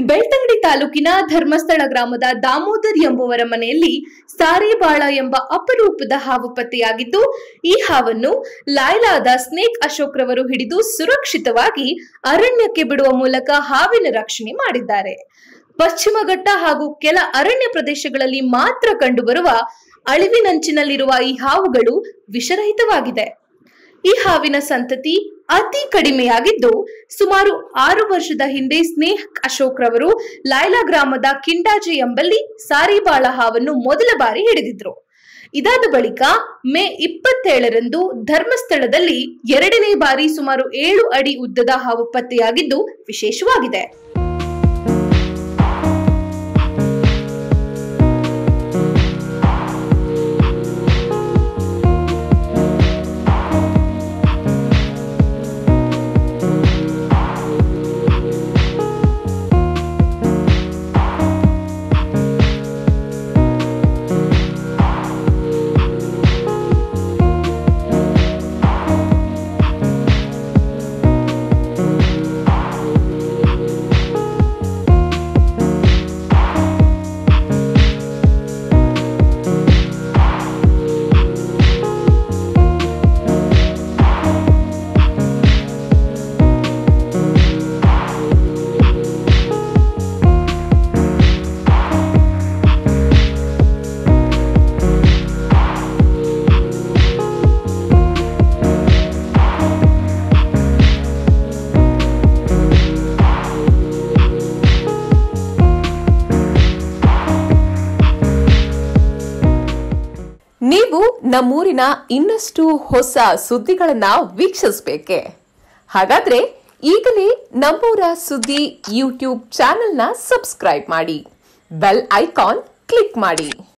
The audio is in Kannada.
ಬೆಳ್ತಂಗಡಿ ತಾಲೂಕಿನ ಧರ್ಮಸ್ಥಳ ಗ್ರಾಮದ ದಾಮೋದರ್ ಎಂಬುವರ ಮನೆಯಲ್ಲಿ ಸಾರೇಬಾಳ ಎಂಬ ಅಪರೂಪದ ಹಾವು ಪತ್ತೆಯಾಗಿದ್ದು ಈ ಹಾವನ್ನು ಲಾಯ್ಲಾದ ಸ್ನೇಕ್ ಅಶೋಕ್ ರವರು ಹಿಡಿದು ಸುರಕ್ಷಿತವಾಗಿ ಅರಣ್ಯಕ್ಕೆ ಬಿಡುವ ಮೂಲಕ ಹಾವಿನ ರಕ್ಷಣೆ ಮಾಡಿದ್ದಾರೆ ಪಶ್ಚಿಮ ಘಟ್ಟ ಹಾಗೂ ಕೆಲ ಅರಣ್ಯ ಪ್ರದೇಶಗಳಲ್ಲಿ ಮಾತ್ರ ಕಂಡುಬರುವ ಅಳಿವಿನಂಚಿನಲ್ಲಿರುವ ಈ ಹಾವುಗಳು ವಿಷರಹಿತವಾಗಿದೆ ಈ ಹಾವಿನ ಸಂತತಿ ಅತಿ ಕಡಿಮೆಯಾಗಿದ್ದು ಸುಮಾರು ಆರು ವರ್ಷದ ಹಿಂದೆ ಸ್ನೇಹ್ ಅಶೋಕ್ ರವರು ಲಾಯ್ಲಾ ಗ್ರಾಮದ ಕಿಂಡಾಜೆ ಎಂಬಲ್ಲಿ ಸಾರಿಬಾಳ ಹಾವನ್ನು ಮೊದಲ ಬಾರಿ ಹಿಡಿದಿದ್ರು ಇದಾದ ಬಳಿಕ ಮೇ ಇಪ್ಪತ್ತೇಳರಂದು ಧರ್ಮಸ್ಥಳದಲ್ಲಿ ಎರಡನೇ ಬಾರಿ ಸುಮಾರು ಏಳು ಅಡಿ ಉದ್ದದ ಹಾವು ಪತ್ತೆಯಾಗಿದ್ದು ವಿಶೇಷವಾಗಿದೆ ನೀವು ನಮ್ಮೂರಿನ ಇನ್ನಷ್ಟು ಹೊಸ ಸುದ್ದಿಗಳನ್ನ ವೀಕ್ಷಿಸಬೇಕೆ ಹಾಗಾದ್ರೆ ಈಗಲೇ ನಮ್ಮೂರ ಸುದ್ದಿ ಯೂಟ್ಯೂಬ್ ಚಾನೆಲ್ನ ಸಬ್ಸ್ಕ್ರೈಬ್ ಮಾಡಿ ಬೆಲ್ ಐಕಾನ್ ಕ್ಲಿಕ್ ಮಾಡಿ